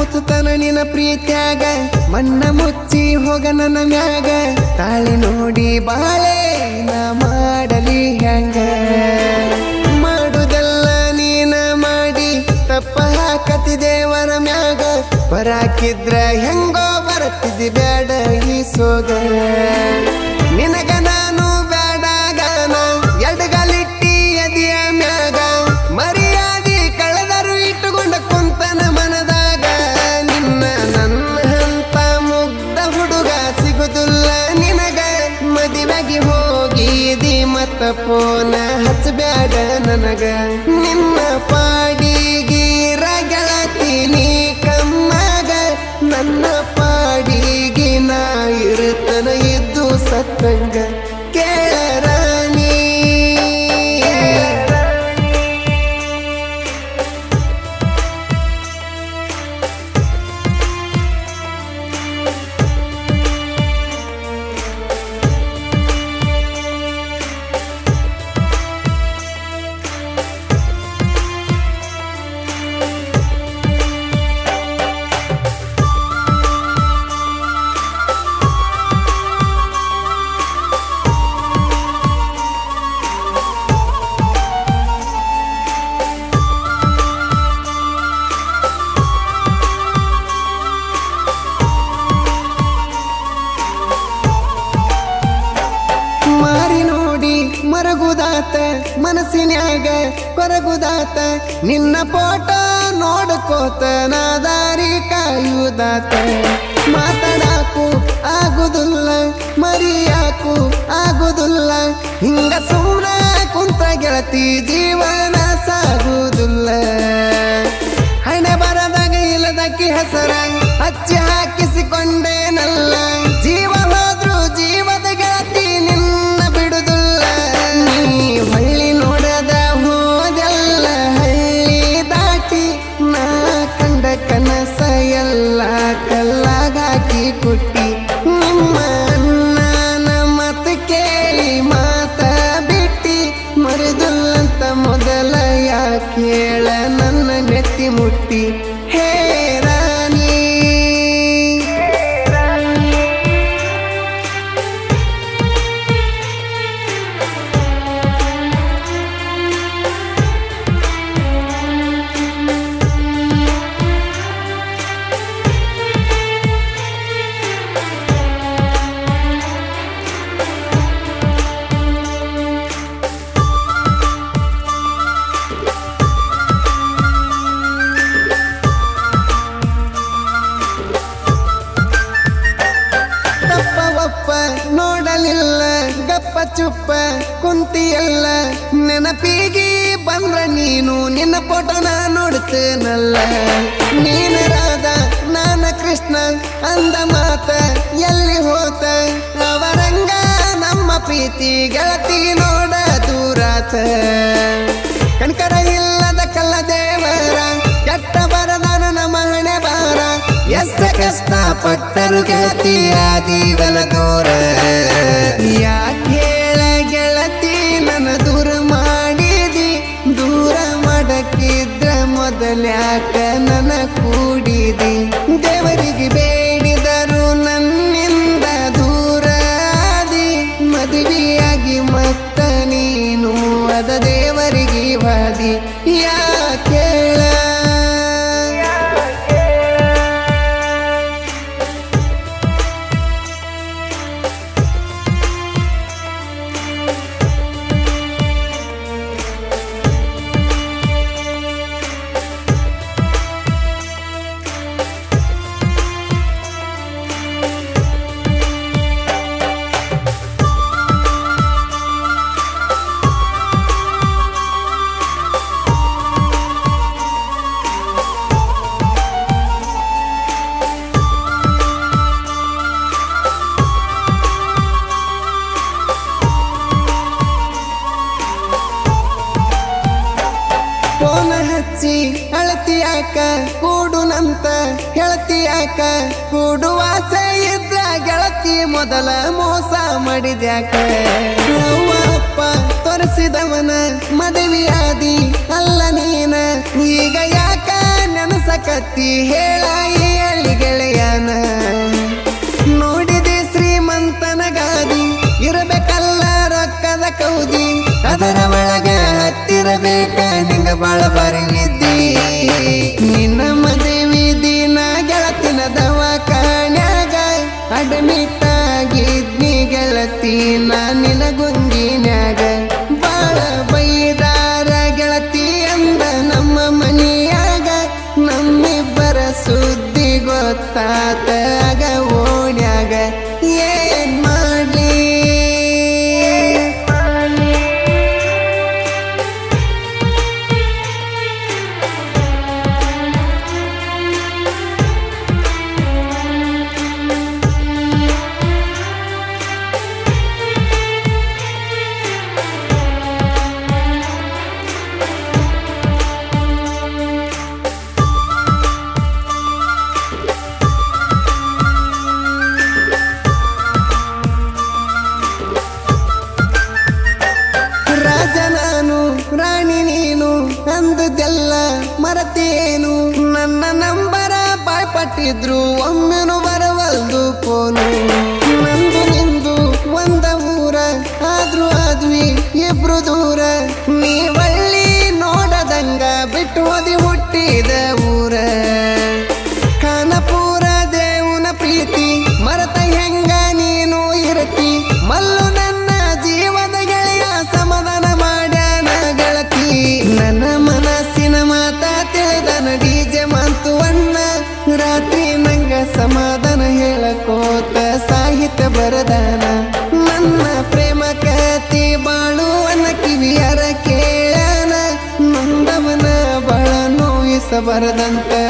ಮುಚ್ಚುತನ ನಿನ್ನ ಪ್ರೀತ್ಯಾಗ ಮಣ್ಣ ಮುಚ್ಚಿ ಹೋಗ ನನ್ನ ಮ್ಯಾಗ ತಾಳಿ ನೋಡಿ ಬಾಳೆ ನಾ ಮಾಡಲಿ ಹೆಂಗ ಮಾಡುದೆಲ್ಲ ನೀನ ಮಾಡಿ ತಪ್ಪ ಹಾಕತಿ ದೇವರ ಮ್ಯಾಗ ಬರಾಕಿದ್ರ ಹೆಂಗೋ ಬರತ್ತಿದ್ದಿ ಬ್ಯಾಡ ಈ ಸೋಗ ನಿನಗ ನಾನು ಬ್ಯಾಡಾಗನ ಎಡಗಾಲಿಟ್ಟಿ ಎದಿಯ ಮ್ಯಾಗ ಮರ್ಯಾದಿ ಕಳೆದರು ಇಟ್ಟುಕೊಂಡ ಕುಂತನ ಮನದಾಗ ನಿನ್ನ ನನ್ನ ಹಂತ ಮುಗ್ಧ ಹುಡುಗ ಸಿಗುದಿಲ್ಲ ನಿನಗ ಮದುವೆಗೆ ಹೋಗಿದಿ ಮತ್ತ ಫೋನ ಹಚ್ಚಬ್ಯಾಡ ನನಗ ನಿನ್ನ ಪಾಡಿಗೀರ ಗೆಳತೀನಿ ಕಮ್ಮಾಗ ನನ್ನ ಪಾಡಿಗೆ ನಾ ಇರುತ್ತನ ಇದ್ದು ಸತ್ತಂಗ ಕೇಳರಾಣಿ ಮಾರಿ ನೋಡಿ ಮರಗುದಾತ ಮನಸ್ಸಿನ್ಯಾಗ ಕೊರಗುದಾತ ನಿನ್ನ ಫೋಟೋ ನೋಡ್ಕೋತ ನಾ ದಾರಿ ಕಾಯುದಾತ ಮಾತಾಡಾಕು ಆಗುದಿಲ್ಲ ಮರಿಯಾಕು ಆಗುದಿಲ್ಲ ಹಿಂಗ ಸುಮ್ಮನ ಕುಂತ ಗೆಳತಿ ಜೀವನ ಸಾಗುದಿಲ್ಲ ಹಣೆ ಬರದಾಗ ಇಲ್ಲದಕ್ಕೆ ಹೆಸರ ಹಚ್ಚಿ ಹಾಕಿಸಿಕೊಂಡೇನಲ್ಲ ಜೀವ ಹೋದ್ರು ಜೀವದ ಗೆಳತಿ ನಿನ್ನ ಬಿಡುದಿಲ್ಲ ನೀ ಹಳ್ಳಿ ನೋಡದ ಹೋದೆಲ್ಲ ಹಳ್ಳಿ ದಾಟಿ ನಾ ಕಂಡ ಕನಸ ಎಲ್ಲ ಕಲ್ಲಾಗಾಕಿ ಕುಟ್ಟಿ ನಿಮ್ಮ ಅಣ್ಣನ ಮತ ಕೇಳಿ ಮಾತ ಬಿಟ್ಟಿ ಮರೆದುಲ್ಲಂತ ಮೊದಲ ಯಾಕೇಳ ನನ್ನ ನೆತ್ತಿ ಮುಟ್ಟಿ ಹೇ ರಾಣಿ ತಪ್ಪ ಒಪ್ಪ ನೋಡಲಿಲ್ಲ ಗಪ್ಪ ಚುಪ್ಪ ಕುಂತಿಯಲ್ಲ ನೆನಪಿಗೆ ಬಂದ್ರ ನೀನು ನಿನ್ನ ಫೋಟೋನ ನೋಡ್ತೇನಲ್ಲ ನೀನ ರಾಧ ನಾನ ಕೃಷ್ಣ ಅಂದ ಮಾತ ಎಲ್ಲಿ ಹೋತ ಅವರಂಗ ನಮ್ಮ ಪ್ರೀತಿ ಗೆಳತಿ ನೋಡ ದೂರಾತ ಕಣ್ಕರ ಇಲ್ಲದ ಕಲ್ಲ ದೇವರ ಕೆಟ್ಟ ಬರದಾನ ನಮ್ಮ ಹಣೆ ಬಾರ ಎಷ್ಟ ಕಷ್ಟ ಪಟ್ಟರು ಗೆಳತಿ ಆದಿವಲ ದೂರ ಯಾಕೇಳ ಗೆಳತಿ ನನ್ನ ದೂರ ಮಾಡಿದಿ ದೂರ ಮಾಡಕ್ಕಿದ್ರ ಮೊದಲ್ಯಾಕ ನನ್ನ ಕೂಡಿದಿ ದೇವರಿಗೆ ಬೇಡಿದರು ನನ್ನಿಂದ ದೂರ ಆದಿ ಮದುವೆಯಾಗಿ ಮತ್ತ ನೀನು ಅದ ದೇವರಿಗೆ ವಾದಿ ಯಾಕೇಳ ಫೋನ ಹಚ್ಚಿ ಅಳತಿಯಾಕ ಕೂಡುನಂತ ಗೆಳತಿಯಾಕ ಕೂಡುವ ಆಸೆ ಇದ್ರ ಗೆಳತಿ ಮೊದಲ ಮೋಸ ಮಾಡಿದ್ಯಾಕ ಅವ್ವ ಅಪ್ಪ ತೋರಿಸಿದವನ ಮದುವೆಯಾದಿ ಅಲ್ಲ ನೀನ ಈಗ ಯಾಕ ನೆನಸಕತ್ತಿ ಹೇಳ ಇರಬೇಕ ನಿಂಗ ಬಾಳ ಬರಲಿದ್ದಿ ನಿನ್ನ ಮದುವೆ ದಿನ ಗೆಳತಿನ ದವಾಖಾನ್ಯಾಗ ಅಡ್ಮಿಟ್ ಆಗಿದ್ನಿ ಗೆಳತಿ ನಾ ನಿನ ಗುಂಗಿನ್ಯಾಗ ಬಾಳ ಬೈದಾರ ಗೆಳತಿ ಅಂದ ನಮ್ಮ ಮನೆಯಾಗ ನಮ್ಮಿಬ್ಬರ ಸುದ್ದಿ ಗೊತ್ತಾತ ಆಗ ಓಣ್ಯಾಗ ಏನ್ ಮಾಡ್ಲಿ ರಾಜ ನಾನು ರಾಣಿ ನೀನು ಅಂದದೆಲ್ಲ ಮರತೇನು ನನ್ನ ನಂಬರ ಬಾಯ್ಪಟ್ಟಿದ್ರು ಒಮ್ಮೆನು ಬರವಲ್ದು ಫೋನು ನಂದು ನಿಂದು ಒಂದ ಊರ ಆದ್ರೂ ಆದ್ವಿ ಇಬ್ರು ದೂರ ನೀವಳ್ಳಿ ನೋಡದಂಗ ಬಿಟ್ಟು ಓದಿ ಹುಟ್ಟಿದ ಊರ ಖಾನಪುರ ದೇವನ ಪ್ರೀತಿ ಮರತ ಹೆಂಗ ನೀನು ಇರತಿ ಮಲ್ಲು ನನ್ನ ಜೀವದ ಗೆಳೆಯ ಸಮಾಧಾನ ಮಾಡ್ಯಾನ ಗೆಳತಿ ನನ್ನ ಮನಸ್ಸಿನ ಮಾತ ತಿಳಿದನ ಡಿಜೆ ಮಾತು ಅಣ್ಣ ರಾತ್ರಿ ನಂಗ ಸಮಾಧಾನ ಹೇಳಕೋತ ಸಾಹಿತ್ಯ ಬರದಾನ ನನ್ನ ಪ್ರೇಮ ಕತಿ ಬಾಳುವನ ಕಿವಿಯರ ಕೇಳನ ನೊಂದವನ ಬಾಳ ನೋಯಿಸಬಾರದಂತ